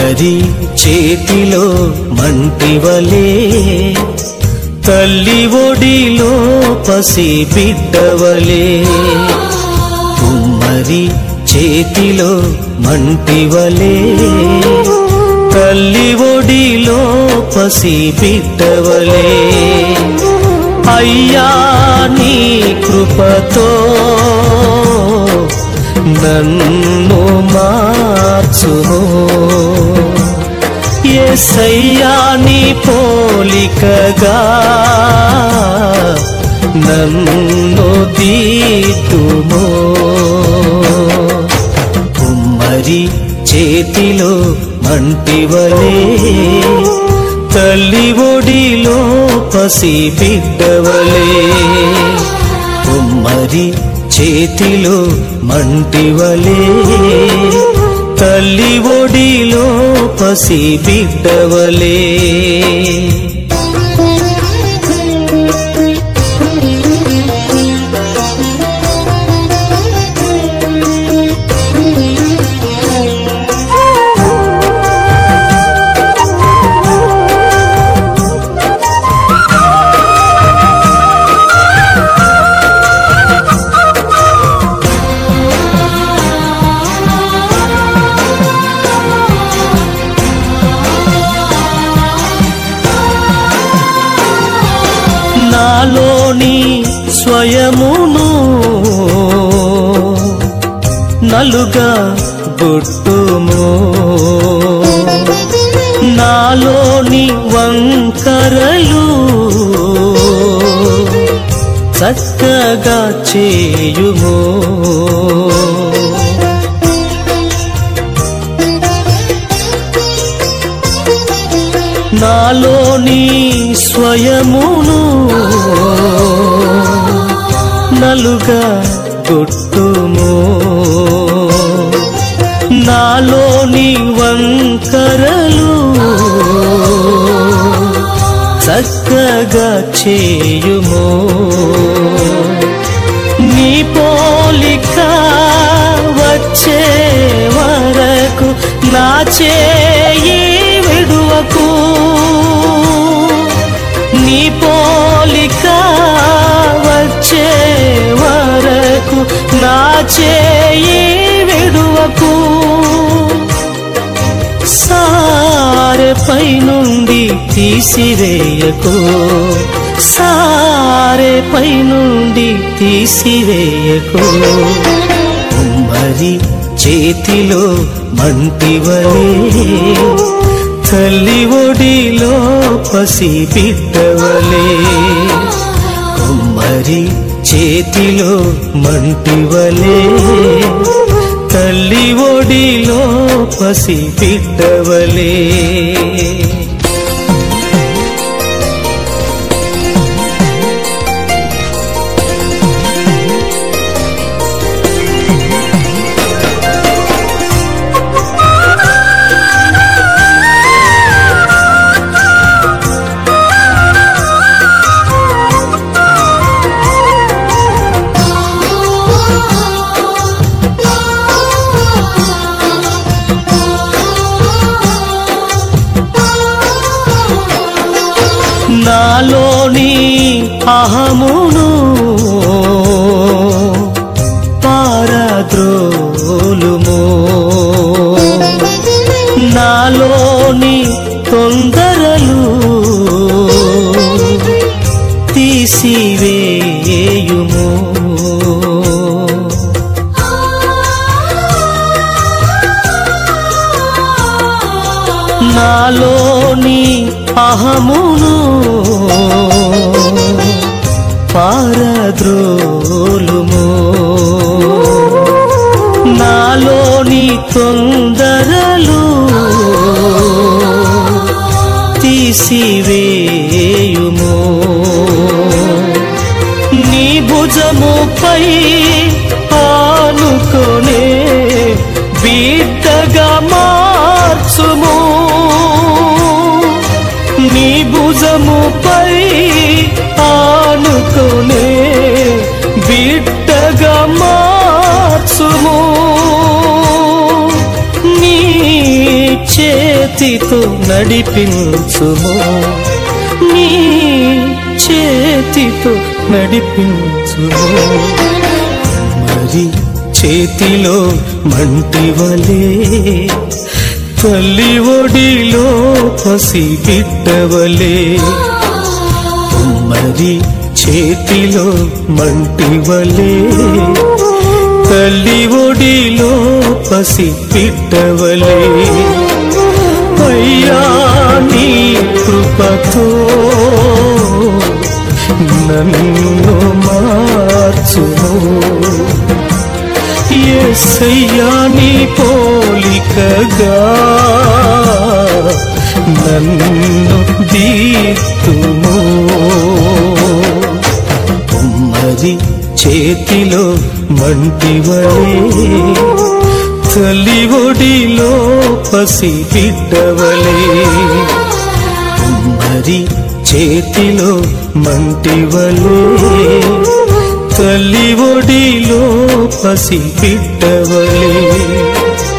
కుమ్మరి చేతిలో మంటివలే తల్లి ఒడిలో పసి బిడ్డవలే కుమ్మరి చేతిలో మంటివలే తల్లి ఒడిలో పసి బిడ్డవలే అయ్యా నీ కృపతో నన్ను మార్చును ఎసయ్యా నీ పోలికగా నన్ను దీతుమో కుమ్మరి చేతిలో మంటివలే తల్లి ఒడిలో పసి బిడ్డవలే కుమ్మరి చేతిలో మంటివలే తల్లి ఒడిలో పసి బిడ్డవలే నాలోని స్వయమును నలుగా బుట్టుము నాలోని వంకరలు చక్కగా చేయుము నాలోని స్వయమును నలుగా కొట్టుము నాలోని వంకరలు చక్కగా చేయుము నీ పోలిక వచ్చే వరకు నా చేయి విడువకు నీ పోలిక వచ్చే వరకు నా చేయి విడువకు సారెపై నుండి తీసివేయకు సారెపై నుండి తీసివేయకు మరి చేతిలో మంటివలే తల్లి ఒడిలో పసి బిడ్డవలే కుమ్మరి చేతిలో మంటివలే తల్లి ఒడిలో పసి బిడ్డవలే నాలోని అహమును పారద్రోలుము నాలోని తొందరలు తీసివేయుము నాలోని అహమును పారద్రోలుము నాలోని తొందరలు తీసివేయుము నీ భుజముపై ఆనుకొనే బిడ్డగా మార్చుము నీ భుజముపై ఆనుకొనే బిడ్డగా మార్చుము నీ చే చేతితో నడిపించుము నీ చేతితో నడిపించుము మరి చేతిలో మంటివలే తల్లి ఒడిలో పసి బిడ్డవలే మరి చేతిలో మంటివలే తల్లి ఒడిలో పసి బిడ్డవలే అయ్యా నీ కృపతో నన్ను మార్చుము ఎస్సయ్యా నీ పోలికగా నన్ను దీతుము ఉమ్మడి చేతిలో మంటివలే తల్లి ఒడిలో పసి బిడ్డవలే మరి చేతిలో మంటివలే తల్లి ఒడిలో పసి బిడ్డవలే